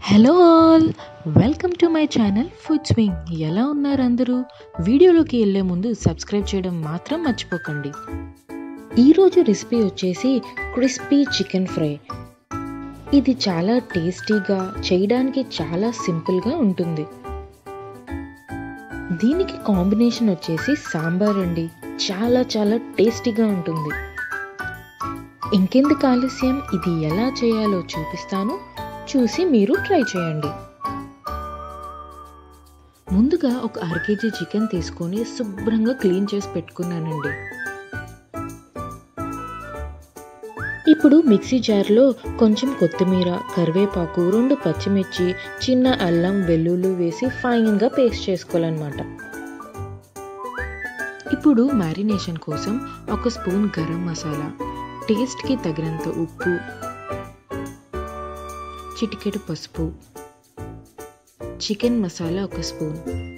hello all welcome to my channel food swing ఎలా ఉన్నారు అందరూ వీడియోలోకి వెళ్ళే ముందు సబ్స్క్రైబ్ చేయడం మాత్రం మర్చిపోకండి ఈరోజు రెసిపీ వచ్చేసి క్రిస్పీ చికెన్ ఫ్రై ఇది చాలా టేస్టీగా చేయడానికి చాలా సింపుల్గా ఉంటుంది దీనికి కాంబినేషన్ వచ్చేసి సాంబార్ అండి చాలా చాలా టేస్టీగా ఉంటుంది ఇంకెందుకు ఆలస్యం ఇది ఎలా చేయాలో చూపిస్తాను చూసి మీరు ట్రై చేయండి ముందుగా ఒక అర కేజీ చికెన్ తీసుకొని శుభ్రంగా క్లీన్ చేసి పెట్టుకున్నానండి ఇప్పుడు మిక్సీ జార్లో కొంచెం కొత్తిమీర కరివేపాకు రెండు పచ్చిమిర్చి చిన్న అల్లం వెల్లుల్లి వేసి ఫైన్గా పేస్ట్ చేసుకోవాలన్నమాట ఇప్పుడు మ్యారినేషన్ కోసం ఒక స్పూన్ గరం మసాలా టేస్ట్కి తగినంత ఉప్పు చిటికెడు పసుపు చికెన్ మసాలా ఒక స్పూన్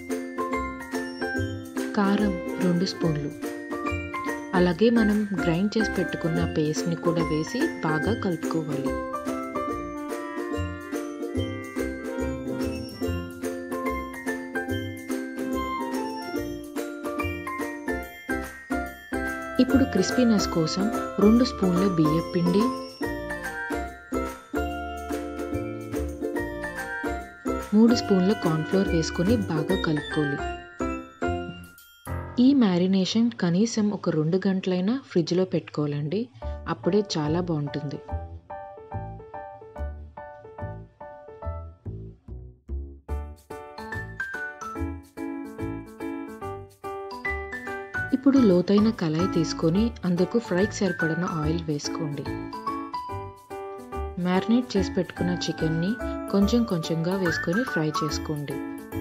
కారం రెండు స్పూన్లు అలాగే మనం గ్రైండ్ చేసి పెట్టుకున్న పేస్ట్ని కూడా వేసి బాగా కలుపుకోవాలి ఇప్పుడు క్రిస్పీనెస్ కోసం రెండు స్పూన్ల బియ్యం పిండి మూడు స్పూన్ల కార్న్ఫ్లోర్ వేసుకొని బాగా కలుపుకోవాలి ఈ మ్యారినేషన్ కనీసం ఒక రెండు గంటలైనా ఫ్రిడ్జ్లో పెట్టుకోవాలండి అప్పుడే చాలా బాగుంటుంది ఇప్పుడు లోతైన కళాయి తీసుకొని అందుకు ఫ్రైకి సరిపడిన ఆయిల్ వేసుకోండి మ్యారినేట్ చేసి పెట్టుకున్న చికెన్ని కొంచెం కొంచెంగా వేసుకొని ఫ్రై చేసుకోండి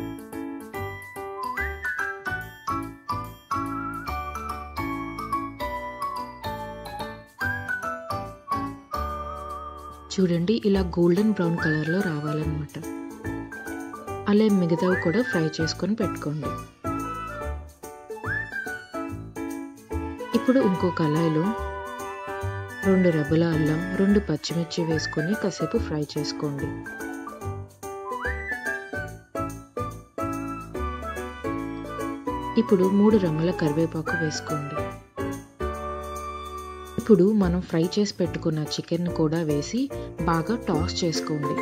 చూడండి ఇలా గోల్డెన్ బ్రౌన్ కలర్లో రావాలన్నమాట అలా మిగతావి కూడా ఫ్రై చేసుకొని పెట్టుకోండి ఇప్పుడు ఇంకో కళాయిలో రెండు రెబ్బల అల్లం రెండు పచ్చిమిర్చి వేసుకొని కాసేపు ఫ్రై చేసుకోండి ఇప్పుడు మూడు రెమ్మల కరివేపాకు వేసుకోండి ఇప్పుడు మనం ఫ్రై చేసి పెట్టుకున్న చికెన్ కూడా వేసి బాగా టాస్ చేసుకోండి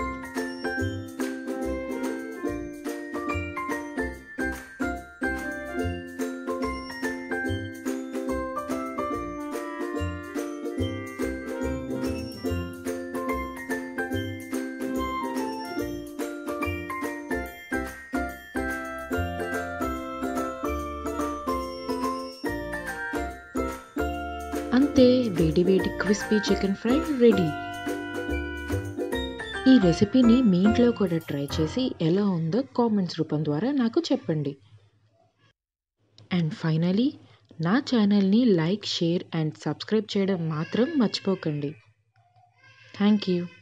అంతే వేడి వేడి క్రిస్పీ చికెన్ ఫ్రై రెడీ ఈ రెసిపీని మీ ఇంట్లో కూడా ట్రై చేసి ఎలా ఉందో కామెంట్స్ రూపం ద్వారా నాకు చెప్పండి అండ్ ఫైనలీ నా ఛానల్ని లైక్ షేర్ అండ్ సబ్స్క్రైబ్ చేయడం మాత్రం మర్చిపోకండి థ్యాంక్ యూ